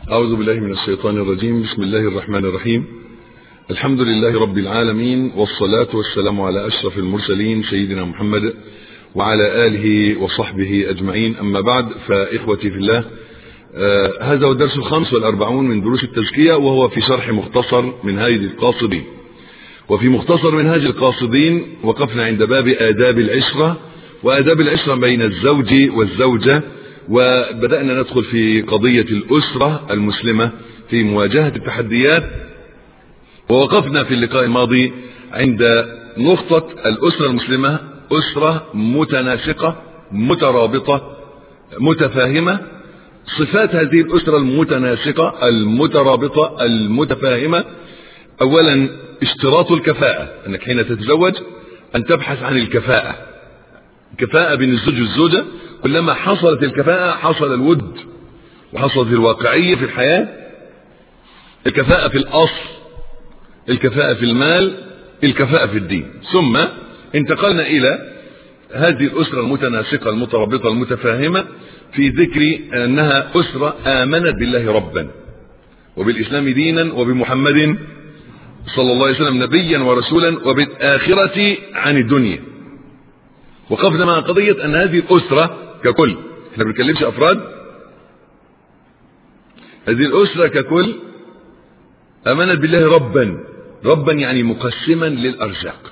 أعوذ بالله من الشيطان الرجيم بسم الله الرحمن الرحيم الحمد لله رب العالمين والصلاة والسلام على أشرف المرسلين سيدنا محمد وعلى آله وصحبه أجمعين أما بعد فإخوتي في الله آه هذا هو الدرس الخامس والأربعون من دروس التزكية وهو في شرح مختصر منهاج القاصدين وفي مختصر منهاج القاصدين وقفنا عند باب آداب العشرة وآداب العشرة بين الزوج والزوجة وبدأنا ندخل في قضية الأسرة المسلمة في مواجهة التحديات ووقفنا في اللقاء الماضي عند نقطة الأسرة المسلمة أسرة متناسقة مترابطة متفاهمة صفات هذه الأسرة المتناسقة المترابطة المتفاهمة أولا اشتراط الكفاءة أنك حين تتزوج أن تبحث عن الكفاءة كفاءة بين الزوج والزوجة كلما حصلت الكفاءة حصل الود وحصلت الواقعية في الحياة الكفاءة في الأصل الكفاءة في المال الكفاءة في الدين ثم انتقلنا إلى هذه الأسرة المتناسقة المترابطة المتفاهمة في ذكر أنها أسرة آمنت بالله ربا وبالإسلام دينا وبمحمد صلى الله عليه وسلم نبيا ورسولا وبالآخرة عن الدنيا وقفنا مع قضية أن هذه الأسرة ككل احنا ما بنتكلمش أفراد هذه الأسرة ككل آمنت بالله ربا ربا يعني مقسما للأرزاق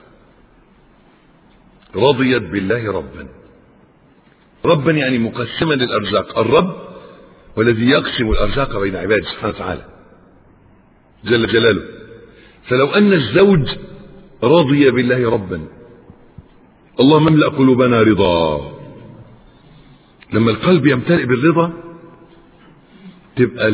رضيت بالله ربا ربا يعني مقسما للأرزاق الرب والذي يقسم الأرزاق بين عباده سبحانه وتعالى جل جلاله فلو أن الزوج رضي بالله ربا اللهم املأ قلوبنا رضا لما القلب يمتلئ بالرضا تبقى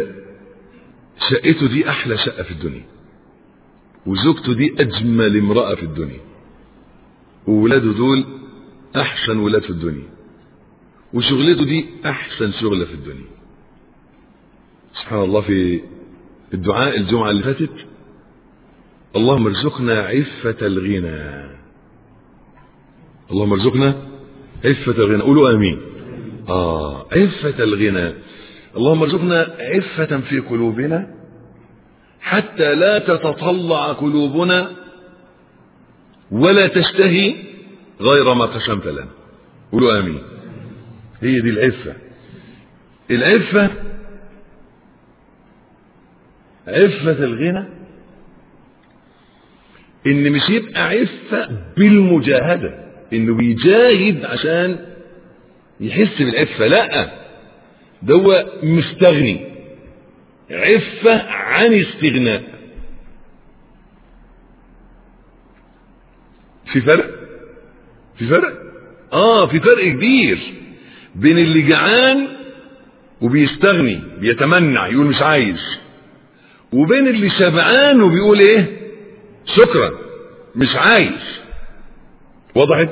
شقته دي أحلى شقة في الدنيا وزوجته دي أجمل امرأة في الدنيا وولاده دول أحسن ولاد في الدنيا وشغلته دي أحسن شغلة في الدنيا سبحان الله في الدعاء الجمعة اللي فاتت اللهم ارزقنا عفة الغنى اللهم ارزقنا عفة الغنى قولوا آمين آه عفة الغنى اللهم ارزقنا عفة في قلوبنا حتى لا تتطلع قلوبنا ولا تشتهي غير ما قسمت لنا قولوا آمين هي دي العفة العفة عفة الغنى ان مش يبقى عفة بالمجاهدة انه بيجاهد عشان يحس بالعفة لا ده هو مستغني عفة عن استغناء في فرق في فرق اه في فرق كبير بين اللي جعان وبيستغني بيتمنع يقول مش عايز وبين اللي شبعان وبيقول ايه شكرا مش عايز وضحت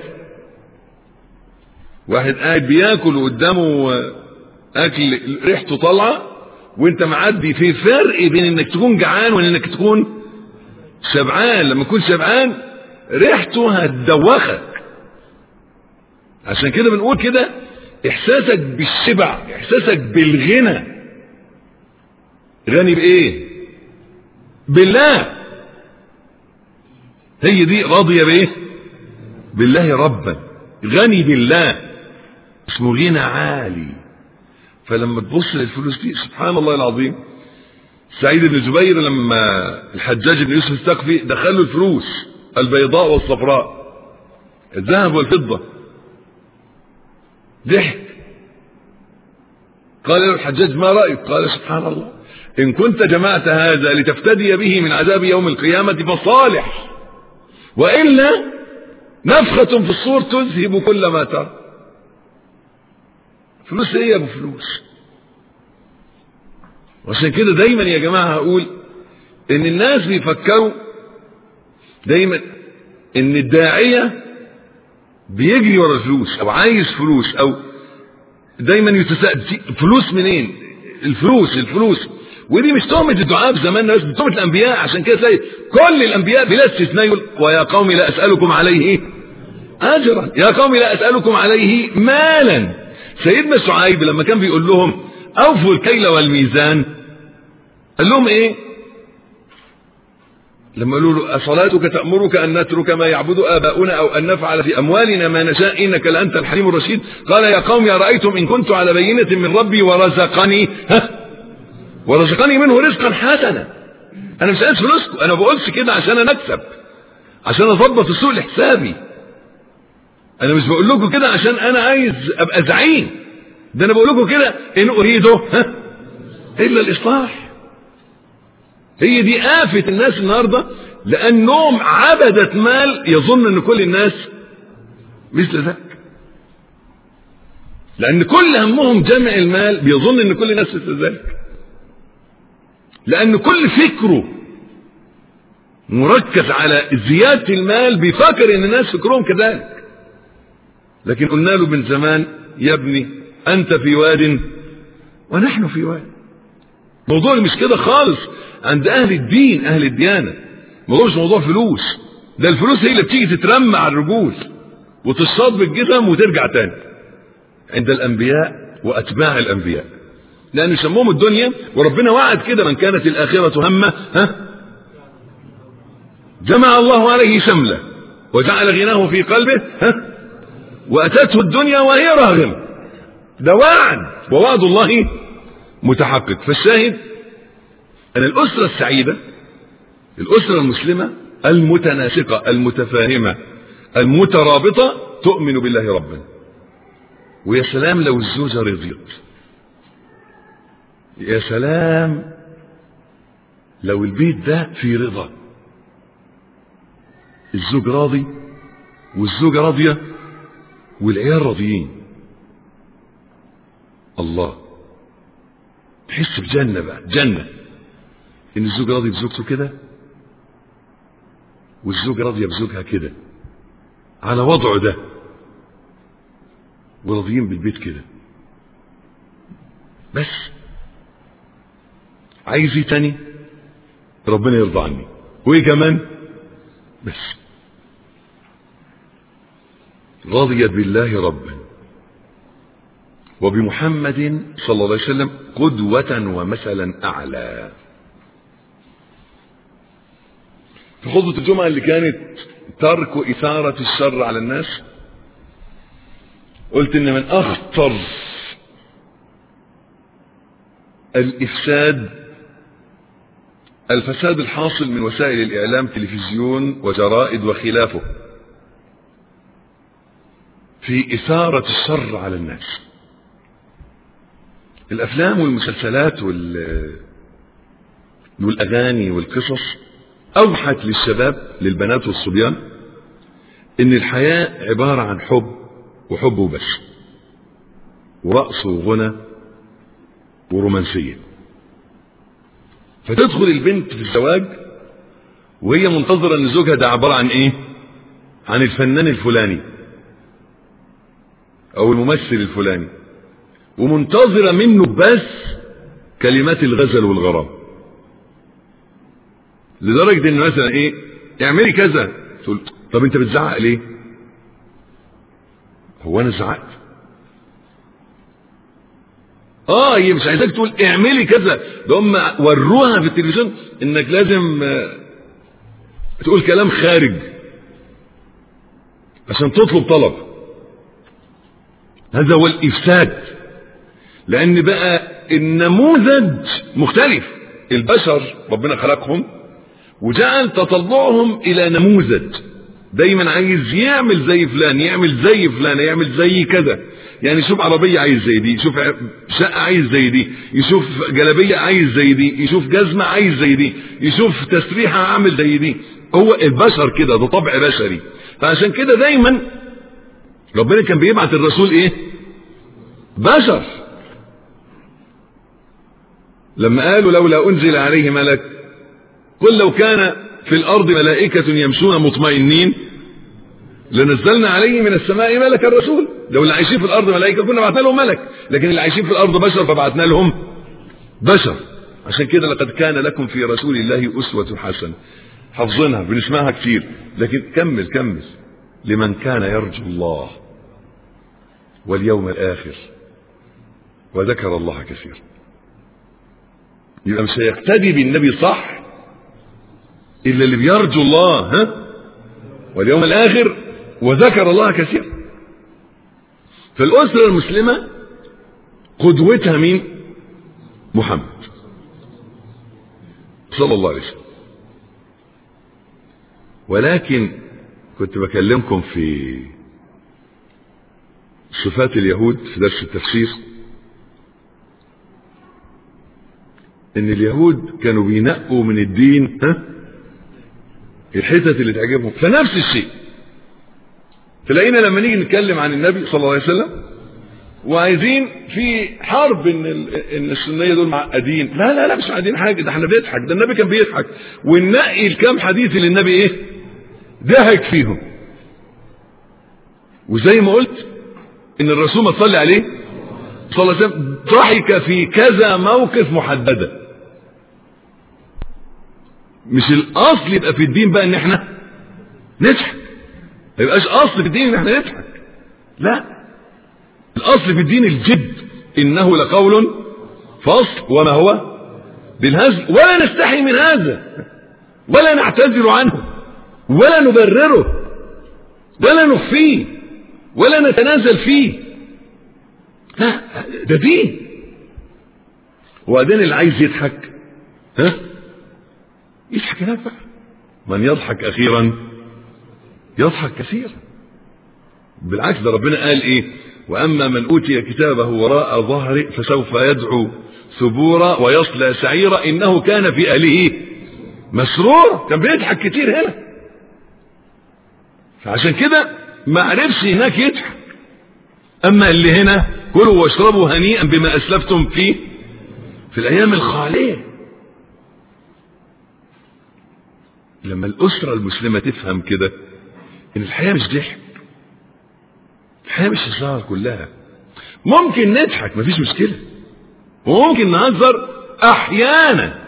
واحد قاعد بياكل وقدامه اكل ريحته طالعه وانت معدي في فرق بين انك تكون جعان وان انك تكون شبعان لما تكون شبعان ريحته هتدوخك عشان كده بنقول كده احساسك بالشبع احساسك بالغنى غني بايه بالله هي دي راضيه بايه بالله ربا غني بالله اسمه غنى عالي فلما تبص للفلوس دي سبحان الله العظيم سعيد بن جبير لما الحجاج بن يوسف الثقفي دخلوا الفلوس البيضاء والصفراء الذهب والفضة ضحك قال له الحجاج ما رأيك قال سبحان الله إن كنت جمعت هذا لتفتدي به من عذاب يوم القيامة فصالح وإلا نفخة في الصور تذهب كل ما ترى فلوس ايه يا ابو فلوس وعشان كده دايما يا جماعة هقول ان الناس بيفكروا دايما ان الداعية بيجري ورا الفلوس او عايز فلوس او دايما يتساءل فلوس منين الفلوس الفلوس ودي مش تهمة الدعاء في زماننا بس تهمة الانبياء عشان كده تلاقي كل الانبياء بلا استثناء يقول ويا قوم لا اسالكم عليه اجرا يا قوم لا اسالكم عليه مالا سيدنا شعيب لما كان بيقول لهم اوفوا الكيل والميزان قال لهم ايه لما قالوا له أصلاتك تأمرك أن نترك ما يعبد آباؤنا أو أن نفعل في أموالنا ما نشاء إنك لأنت الحليم الرشيد قال يا قوم يا رأيتم إن كنت على بينة من ربي ورزقني ها ورزقني منه رزقا حسنا أنا مش عايز فلوسكم أنا بقولش كده عشان أنا أكسب عشان أضبط السوق لحسابي أنا مش بقول لكم كده عشان أنا عايز أبقى زعيم ده أنا بقول لكم كده إن أريده ها إلا الإصلاح هي دي آفة الناس النهاردة لأنهم عبدة مال يظن أن كل الناس مثل ذاك لأن كل همهم جمع المال بيظن أن كل الناس مثل ذلك لأن كل فكره مركز على زيادة المال بيفكر أن الناس فكرهم كذلك لكن قلنا له من زمان يا ابني أنت في واد ونحن في واد موضوع مش كده خالص عند اهل الدين اهل الديانه موضوع مش موضوع فلوس ده الفلوس هي اللي بتيجي تترمى على الرجول وتصاد بالجسم وترجع تاني عند الانبياء واتباع الانبياء لان يسموهم الدنيا وربنا وعد كده من كانت الاخره همه ها جمع الله عليه شمله وجعل غناه في قلبه ها واتته الدنيا وهي راغمه ده وعد ووعد الله متحقق فالشاهد أن الأسرة السعيدة الأسرة المسلمة المتناسقة المتفاهمة المترابطة تؤمن بالله ربا ويا سلام لو الزوجة رضيت يا سلام لو البيت ده في رضا الزوج راضي والزوجة راضية والعيال راضيين الله تحس بجنة بقى جنة ان الزوج راضي بزوجته كده والزوجة راضية بزوجها كده على وضعه ده وراضيين بالبيت كده بس عايز ايه تاني ربنا يرضى عني وايه كمان بس رضيت بالله ربا وبمحمد صلى الله عليه وسلم قدوة ومثلا أعلى في خطبة الجمعة اللي كانت ترك إثارة الشر على الناس قلت إن من أخطر الإفساد الفساد الحاصل من وسائل الإعلام تلفزيون وجرائد وخلافه في إثارة الشر على الناس الافلام والمسلسلات وال والاغاني والقصص اوحت للشباب للبنات والصبيان ان الحياه عباره عن حب وحب وبس ورقص وغنى ورومانسيه فتدخل البنت في الزواج وهي منتظره ان زوجها ده عباره عن ايه عن الفنان الفلاني او الممثل الفلاني ومنتظرة منه بس كلمات الغزل والغرام لدرجة ان مثلا ايه اعملي كذا تقول طب انت بتزعق ليه هو انا زعقت اه هي مش عايزاك تقول اعملي كذا ده هم وروها في التلفزيون انك لازم تقول كلام خارج عشان تطلب طلب هذا هو الافساد لان بقى النموذج مختلف البشر ربنا خلقهم وجعل تطلعهم الى نموذج دايما عايز يعمل زي فلان يعمل زي فلان يعمل زي كذا يعني يشوف عربية عايز زي دي يشوف شقة عايز زي دي يشوف جلبية عايز زي دي يشوف جزمة عايز زي دي يشوف تسريحة عامل زي دي هو البشر كده ده طبع بشري فعشان كده دايما ربنا كان بيبعت الرسول ايه بشر لما قالوا لولا انزل عليه ملك قل لو كان في الارض ملائكة يمشون مطمئنين لنزلنا عليه من السماء ملك الرسول لو اللي عايشين في الارض ملائكة كنا بعثنا لهم ملك لكن اللي عايشين في الارض بشر فبعثنا لهم بشر عشان كده لقد كان لكم في رسول الله اسوة حسنة حافظينها بنسمعها كتير لكن كمل كمل لمن كان يرجو الله واليوم الاخر وذكر الله كثيرا يبقى مش هيقتدي بالنبي صح إلا اللي بيرجو الله ها واليوم الآخر وذكر الله كثيرا فالأسرة المسلمة قدوتها مين محمد صلى الله عليه وسلم ولكن كنت بكلمكم في صفات اليهود في درس التفسير ان اليهود كانوا بينقوا من الدين ها الحتت اللي تعجبهم فنفس الشيء تلاقينا لما نيجي نتكلم عن النبي صلى الله عليه وسلم وعايزين في حرب ان ان السنيه دول معقدين لا لا لا مش معقدين حاجه ده احنا بنضحك ده النبي كان بيضحك وننقي الكام حديث اللي النبي ايه ضحك فيهم وزي ما قلت ان الرسول ما صلي عليه صلى الله عليه وسلم ضحك في كذا موقف محدده مش الاصل يبقى في الدين بقى ان احنا نضحك ما يبقاش اصل في الدين ان احنا نضحك لا الاصل في الدين الجد انه لقول فصل وما هو بالهزل ولا نستحي من هذا ولا نعتذر عنه ولا نبرره ولا نخفيه ولا نتنازل فيه لا ده دين وبعدين اللي عايز يضحك ها يضحك هناك بقى من يضحك اخيرا يضحك كثيرا بالعكس ده ربنا قال ايه واما من اوتي كتابه وراء ظهره فسوف يدعو ثبورا ويصلى سعيرا انه كان في اهله مسرورا كان بيضحك كتير هنا فعشان كده ما عرفش هناك يضحك اما اللي هنا كلوا واشربوا هنيئا بما اسلفتم فيه في الايام الخاليه لما الاسره المسلمه تفهم كده ان الحياه مش ضحك الحياه مش هزار كلها ممكن نضحك مفيش مشكله وممكن نهزر احيانا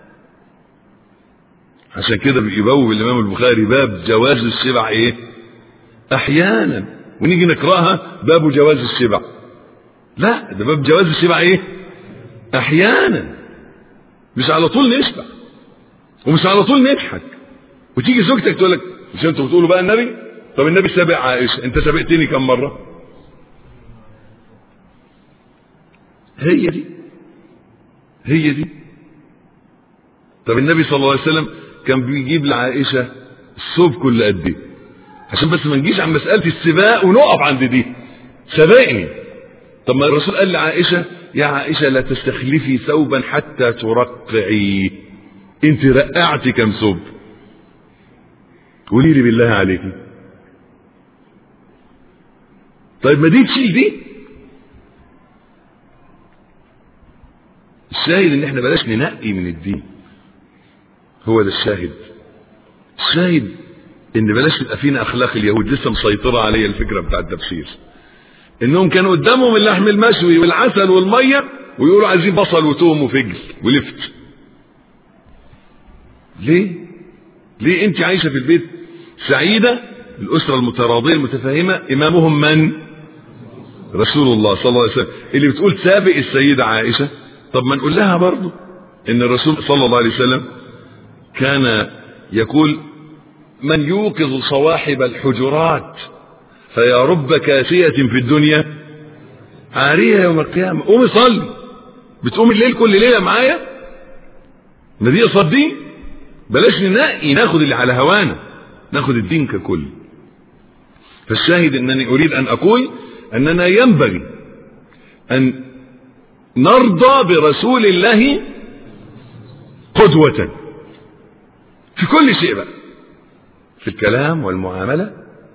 عشان كده يبوب الامام البخاري باب جواز السبع ايه احيانا ونيجي نقراها باب جواز السبع لا ده باب جواز السبع ايه احيانا مش على طول نشبع ومش على طول نضحك وتيجي زوجتك تقول لك مش انتوا بتقولوا بقى النبي طب النبي سابق عائشه انت سابقتني كم مره هي دي هي دي طب النبي صلى الله عليه وسلم كان بيجيب لعائشه الثوب كل قد ايه عشان بس ما نجيش عن مساله السباق ونقف عند دي سبقني طب ما الرسول قال لعائشه يا عائشه لا تستخلفي ثوبا حتى ترقعي انت رقعتي كم ثوب قولي لي بالله عليكي طيب ما دي تشيل دي الشاهد ان احنا بلاش ننقي من الدين هو ده الشاهد الشاهد ان بلاش تبقى فينا اخلاق اليهود لسه مسيطره عليا الفكره بتاع التفسير انهم كانوا قدامهم اللحم المشوي والعسل والميه ويقولوا عايزين بصل وتوم وفجل ولفت ليه ليه انت عايشه في البيت سعيده الاسره المتراضيه المتفاهمه امامهم من رسول الله صلى الله عليه وسلم اللي بتقول سابق السيده عائشه طب ما نقول لها برضه ان الرسول صلى الله عليه وسلم كان يقول من يوقظ صواحب الحجرات فيا رب كاسية في الدنيا عارية يوم القيامة قومي صلي بتقوم الليل كل ليلة معايا ما دي قصاد دي بلاش ننقي ناخد اللي على هوانا ناخد الدين ككل فالشاهد انني اريد ان اقول اننا ينبغي ان نرضى برسول الله قدوة في كل شيء بقى في الكلام والمعاملة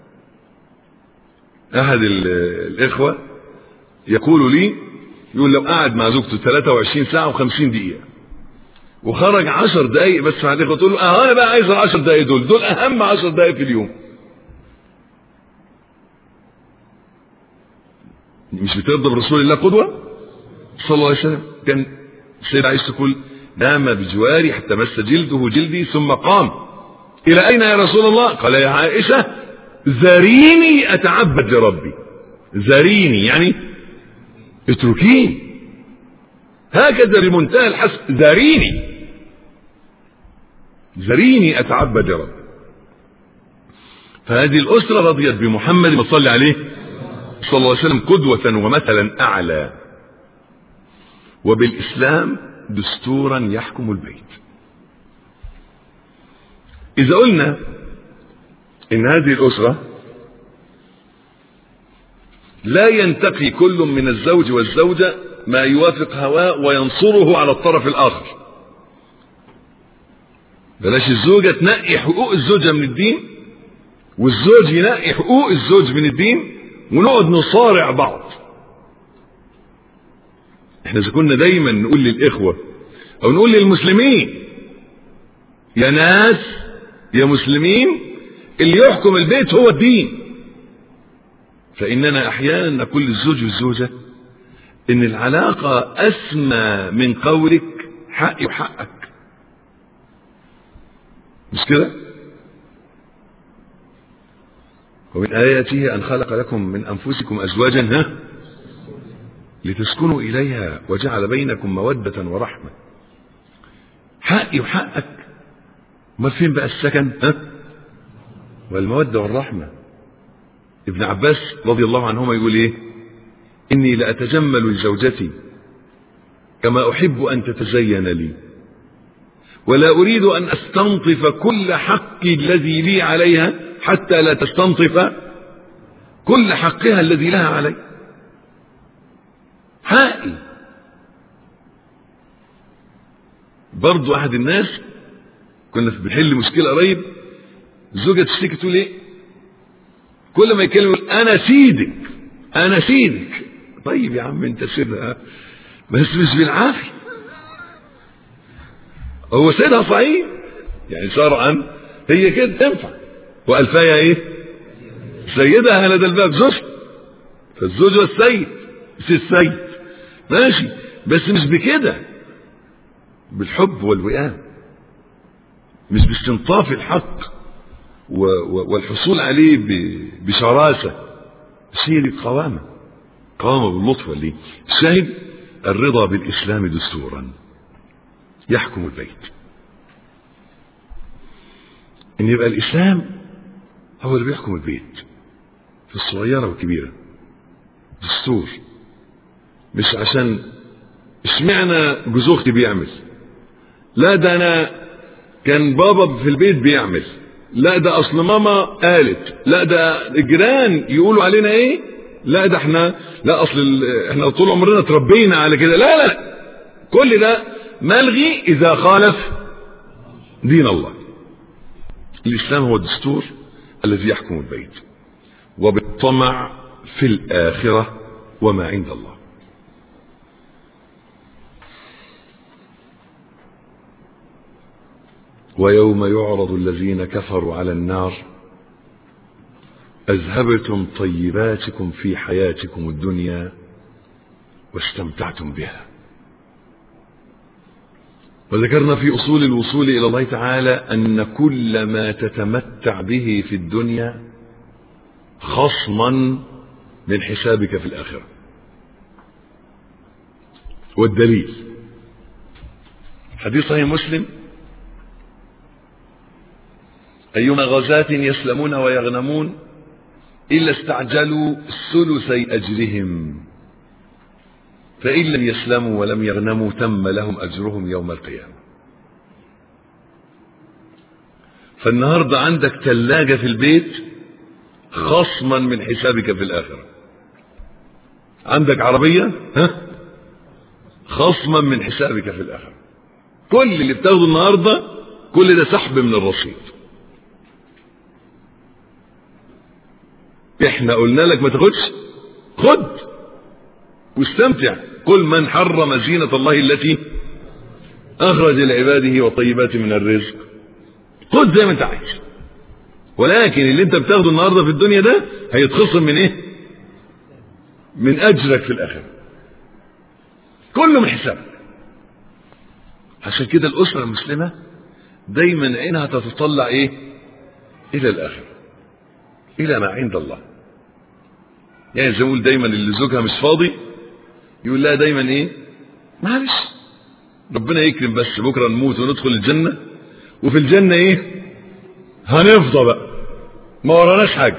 أحد الإخوة يقول لي يقول لو قعد مع زوجته 23 ساعة و50 دقيقة وخرج 10 دقايق بس مع الإخوة تقول له أه أنا بقى عايز ال 10 دقايق دول دول أهم 10 دقايق في اليوم مش بترضى برسول الله قدوة صلى الله عليه وسلم كان السيدة عائشة تقول نام بجواري حتى مس جلده جلدي ثم قام إلى أين يا رسول الله قال يا عائشة ذريني أتعبد لربي ذريني يعني اتركيني هكذا بمنتهى الحسن ذريني ذريني أتعبد يا رب فهذه الأسرة رضيت بمحمد صلى عليه صلى الله عليه وسلم قدوة ومثلا أعلى وبالإسلام دستورا يحكم البيت إذا قلنا إن هذه الأسرة لا ينتقي كل من الزوج والزوجة ما يوافق هواه وينصره على الطرف الآخر بلاش الزوجة تنقي حقوق الزوجة من الدين والزوج ينقي حقوق الزوج من الدين ونقعد نصارع بعض احنا اذا كنا دايما نقول للإخوة أو نقول للمسلمين يا ناس يا مسلمين اللي يحكم البيت هو الدين فإننا أحيانا نقول للزوج والزوجة إن العلاقة أسمى من قولك حقي وحقك مش كده؟ ومن آياته أن خلق لكم من أنفسكم أزواجا ها لتسكنوا إليها وجعل بينكم مودة ورحمة حقي وحقك ما فين بقى السكن ها والمودة والرحمة ابن عباس رضي الله عنهما يقول ايه اني لاتجمل لزوجتي كما احب ان تتزين لي ولا اريد ان استنطف كل حقي الذي لي عليها حتى لا تستنطف كل حقها الذي لها علي حقي برضو احد الناس كنا بنحل مشكله قريب زوجة تشتكي تقول ايه كل ما يتكلم يقول انا سيدك انا سيدك طيب يا عم انت سيدها بس مش بالعافيه هو سيدها صحيح يعني شرعا هي كده تنفع والفايا ايه سيدها لدى الباب زوج فالزوج والسيد مش السيد ماشي بس مش بكده بالحب والوئام مش باستنطاف الحق والحصول عليه بشراسة بس هي دي القوامة قوامة باللطف واللي الشاهد الرضا بالإسلام دستورا يحكم البيت ان يبقى الإسلام هو اللي بيحكم البيت في الصغيرة والكبيرة دستور مش عشان اشمعنى جوز اختي بيعمل لا ده انا كان بابا في البيت بيعمل لا ده اصل ماما قالت لا ده الجيران يقولوا علينا ايه لا ده احنا لا اصل احنا طول عمرنا تربينا على كده لا لا كل ده ملغي اذا خالف دين الله الاسلام هو الدستور الذي يحكم البيت وبالطمع في الاخره وما عند الله ويوم يعرض الذين كفروا على النار أذهبتم طيباتكم في حياتكم الدنيا واستمتعتم بها وذكرنا في أصول الوصول إلى الله تعالى أن كل ما تتمتع به في الدنيا خصما من حسابك في الآخرة والدليل حديث صحيح مسلم أيما غزاة يسلمون ويغنمون إلا استعجلوا ثلثي أجرهم فإن لم يسلموا ولم يغنموا تم لهم أجرهم يوم القيامة فالنهاردة عندك ثلاجة في البيت خصما من حسابك في الآخرة عندك عربية ها خصما من حسابك في الآخرة كل اللي بتاخده النهاردة كل ده سحب من الرصيد احنا قلنا لك ما تاخدش خد واستمتع قل من حرم زينة الله التي أخرج لعباده والطيبات من الرزق خد زي ما أنت عايز ولكن اللي أنت بتاخده النهاردة في الدنيا ده هيتخصم من إيه؟ من أجرك في الآخرة كله من حسابك عشان كده الأسرة المسلمة دايما عينها تتطلع إيه؟ إلى الآخرة إلى ما عند الله يعني زي ما دايما اللي زوجها مش فاضي يقول لها دايما ايه معلش ربنا يكرم بس بكره نموت وندخل الجنه وفي الجنه ايه هنفضى بقى ما وراناش حاجه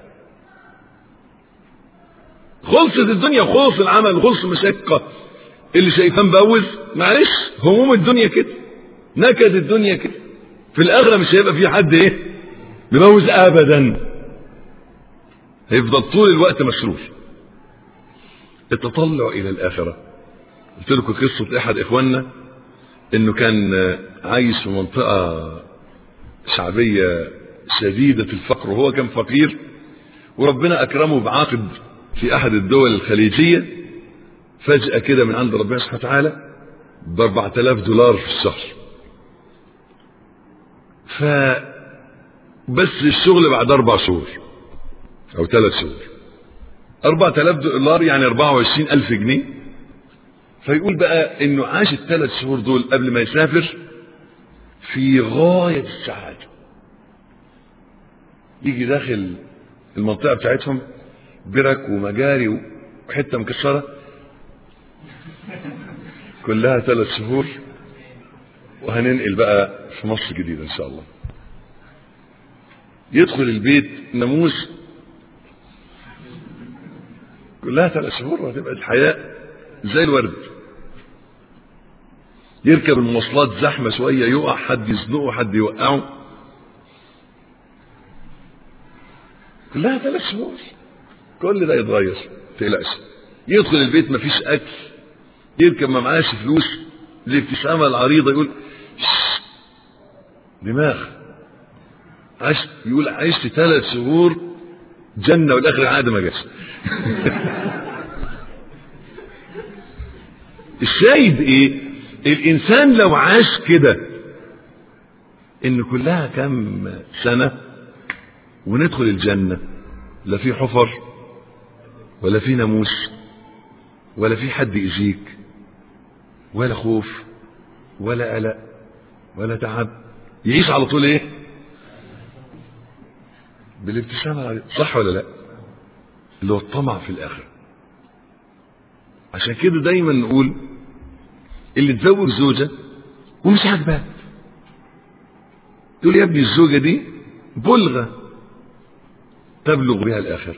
خلصت الدنيا وخلص العمل وخلص المشقه اللي شايفاه مبوز معلش هموم الدنيا كده نكد الدنيا كده في الاخره مش هيبقى في حد ايه مبوز ابدا هيفضل طول الوقت مسرور التطلع الى الاخره قلت لكم قصه احد اخواننا انه كان عايش في منطقه شعبيه شديده الفقر وهو كان فقير وربنا اكرمه بعقد في احد الدول الخليجيه فجاه كده من عند ربنا سبحانه وتعالى ب 4000 دولار في الشهر ف بس الشغل بعد اربع شهور او ثلاث شهور 4000 دولار يعني 24000 جنيه فيقول بقى انه عاش الثلاث شهور دول قبل ما يسافر في غاية السعادة يجي داخل المنطقة بتاعتهم برك ومجاري وحتة مكسرة كلها ثلاث شهور وهننقل بقى في مصر جديدة ان شاء الله يدخل البيت ناموس كلها ثلاث شهور وهتبقى الحياة زي الورد يركب المواصلات زحمة شوية يقع حد يزنقه حد يوقعه كلها ثلاث شهور كل ده يتغير تقلقش يدخل البيت مفيش اكل يركب ما معاش فلوس الابتسامة العريضة يقول دماغ عشت يقول عشت ثلاث شهور جنة والاخر عادة ما جاش الشاهد ايه الانسان لو عاش كده ان كلها كم سنة وندخل الجنة لا في حفر ولا في ناموس ولا في حد يأذيك ولا خوف ولا قلق ولا تعب يعيش على طول ايه بالابتسامة صح ولا لا اللي هو الطمع في الآخرة عشان كده دايما نقول اللي تزوج زوجة ومش عاجباه تقول يا ابني الزوجة دي بلغة تبلغ بها الآخر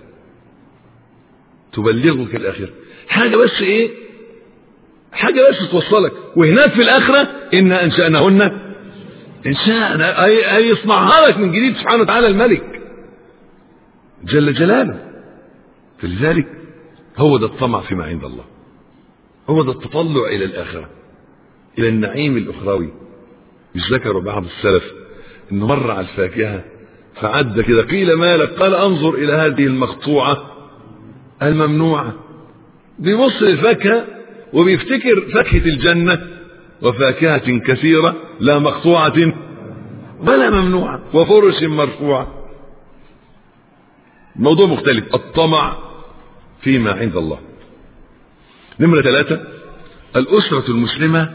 تبلغك الآخر حاجة بس إيه حاجة بس توصلك وهناك في الآخرة إن أنشأناهن إنشاء أي يصنعها لك من جديد سبحانه وتعالى الملك جل جلاله فلذلك هو ده الطمع فيما عند الله هو ده التطلع إلى الآخرة إلى النعيم الأخروي مش ذكروا بعض السلف إنه مر على الفاكهة فعد كده قيل ما لك قال انظر إلى هذه المقطوعة الممنوعة بيبص للفاكهة وبيفتكر فاكهة الجنة وفاكهة كثيرة لا مقطوعة ولا ممنوعة وفرش مرفوعة الموضوع مختلف الطمع فيما عند الله نمرة ثلاثة الأسرة المسلمة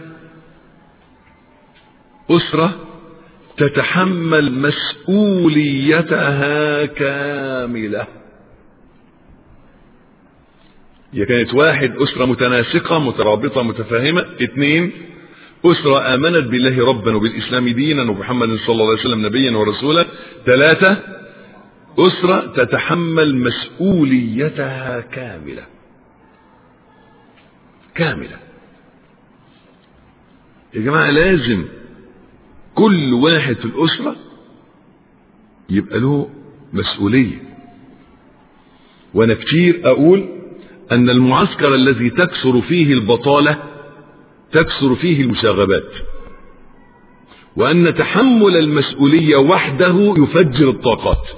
أسرة تتحمل مسؤوليتها كاملة هي كانت واحد أسرة متناسقة مترابطة متفاهمة اثنين أسرة آمنت بالله ربا وبالإسلام دينا وبمحمد صلى الله عليه وسلم نبيا ورسولا ثلاثة أسرة تتحمل مسؤوليتها كاملة كاملة يا جماعة لازم كل واحد في الأسرة يبقى له مسؤولية وأنا كتير أقول أن المعسكر الذي تكثر فيه البطالة تكثر فيه المشاغبات وأن تحمل المسؤولية وحده يفجر الطاقات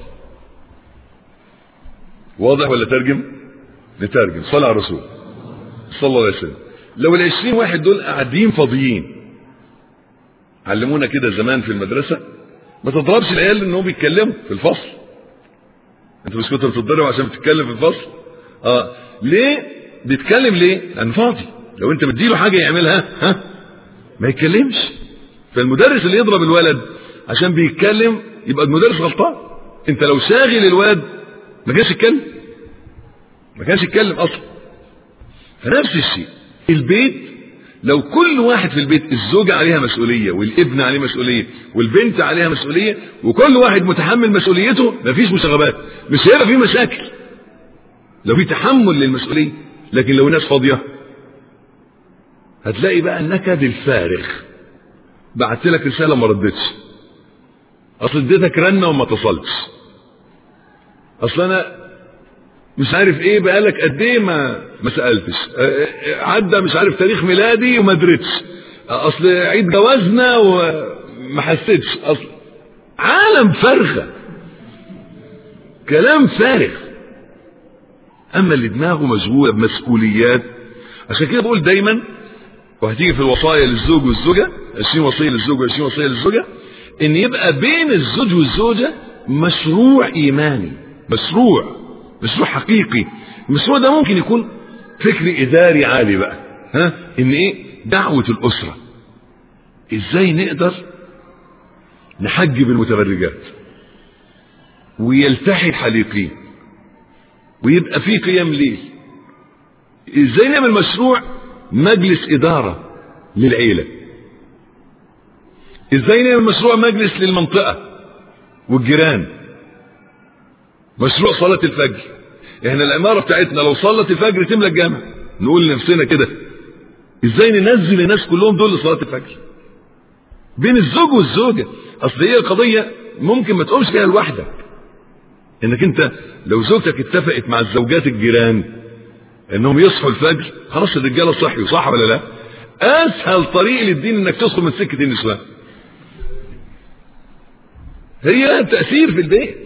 واضح ولا ترجم نترجم صلى على الرسول صلى الله عليه وسلم لو العشرين واحد دول قاعدين فاضيين علمونا كده زمان في المدرسة ما تضربش العيال انهم بيتكلموا في الفصل انت مش كنت بتضرب عشان بتتكلم في الفصل اه ليه بيتكلم ليه لانه فاضي لو انت مديله حاجة يعملها ها ما يتكلمش فالمدرس اللي يضرب الولد عشان بيتكلم يبقى المدرس غلطان انت لو شاغل الولد ما كانش يتكلم ما كانش يتكلم اصلا فنفس الشيء البيت لو كل واحد في البيت الزوجة عليها مسؤولية والابن عليه مسؤولية والبنت عليها مسؤولية وكل واحد متحمل مسؤوليته مفيش مشاغبات مش هيبقى في مشاكل لو في تحمل للمسؤولية لكن لو الناس فاضية هتلاقي بقى النكد الفارغ بعت لك رسالة ما ردتش اصل اديتك رنة وما اتصلتش اصل انا مش عارف ايه بقالك قد ايه ما ما سالتش عدى مش عارف تاريخ ميلادي وما درتش اصل عيد جوازنا وما حسيتش اصل عالم فارغه كلام فارغ اما اللي دماغه مشغوله بمسؤوليات عشان كده بقول دايما وهتيجي في الوصايا للزوج والزوجه 20 وصيه للزوج و20 وصيه للزوجه ان يبقى بين الزوج والزوجه مشروع ايماني مشروع مشروع حقيقي المشروع ده ممكن يكون فكر اداري عالي بقى ها ان ايه دعوه الاسره ازاي نقدر نحجب المتبرجات ويلتحي الحليقين ويبقى في قيام ليل ازاي نعمل مشروع مجلس اداره للعيله ازاي نعمل مشروع مجلس للمنطقه والجيران مشروع صلاة الفجر احنا العمارة بتاعتنا لو صلت الفجر تملى الجامع نقول لنفسنا كده ازاي ننزل الناس كلهم دول لصلاة الفجر بين الزوج والزوجة اصل هي القضية ممكن ما تقومش فيها لوحدك انك انت لو زوجتك اتفقت مع الزوجات الجيران انهم يصحوا الفجر خلاص الرجاله صحيوا صح ولا لا اسهل طريق للدين انك تدخل من سكه النسوان هي لها تاثير في البيت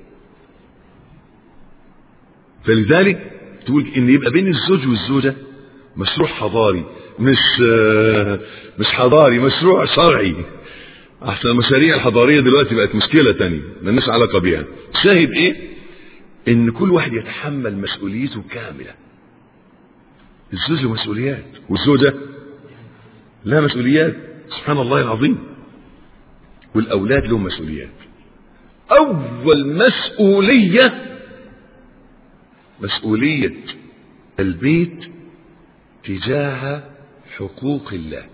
فلذلك تقول ان يبقى بين الزوج والزوجه مشروع حضاري مش مش حضاري مشروع شرعي احسن المشاريع الحضاريه دلوقتي بقت مشكله تانية مالناش علاقه بيها شاهد ايه ان كل واحد يتحمل مسؤوليته كامله الزوج له مسؤوليات والزوجه لها مسؤوليات سبحان الله العظيم والاولاد لهم مسؤوليات اول مسؤوليه مسؤولية البيت تجاه حقوق الله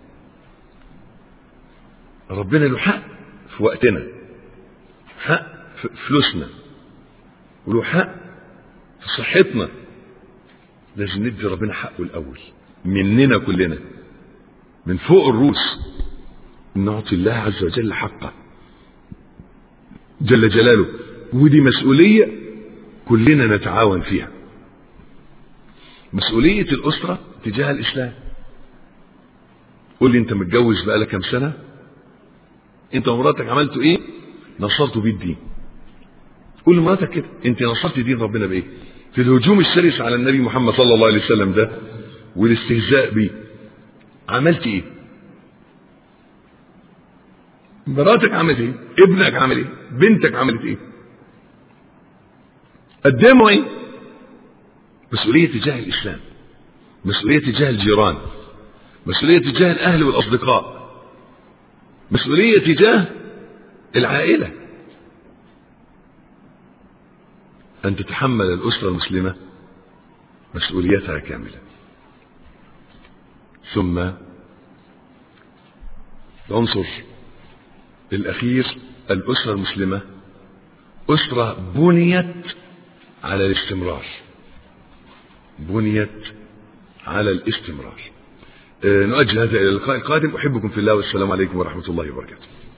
ربنا له حق في وقتنا حق في فلوسنا وله حق في صحتنا لازم ندي ربنا حقه الأول مننا كلنا من فوق الروس نعطي الله عز وجل حقه جل جلاله ودي مسؤولية كلنا نتعاون فيها مسؤولية الأسرة تجاه الإسلام قول لي أنت متجوز بقالك كام سنة أنت ومراتك عملتوا إيه نصرتوا بيه الدين قول لمراتك كده أنت نصرت دين ربنا بإيه في الهجوم الشرس على النبي محمد صلى الله عليه وسلم ده والاستهزاء بيه عملت إيه مراتك عملت ايه ابنك عمل ايه بنتك عملت ايه قدموا ايه مسؤولية تجاه الإسلام مسؤولية تجاه الجيران مسؤولية تجاه الأهل والأصدقاء مسؤولية تجاه العائلة أن تتحمل الأسرة المسلمة مسؤوليتها كاملة ثم العنصر الأخير الأسرة المسلمة أسرة بنيت على الاستمرار بنيت على الاستمرار أه نؤجل هذا إلى اللقاء القادم أحبكم في الله والسلام عليكم ورحمة الله وبركاته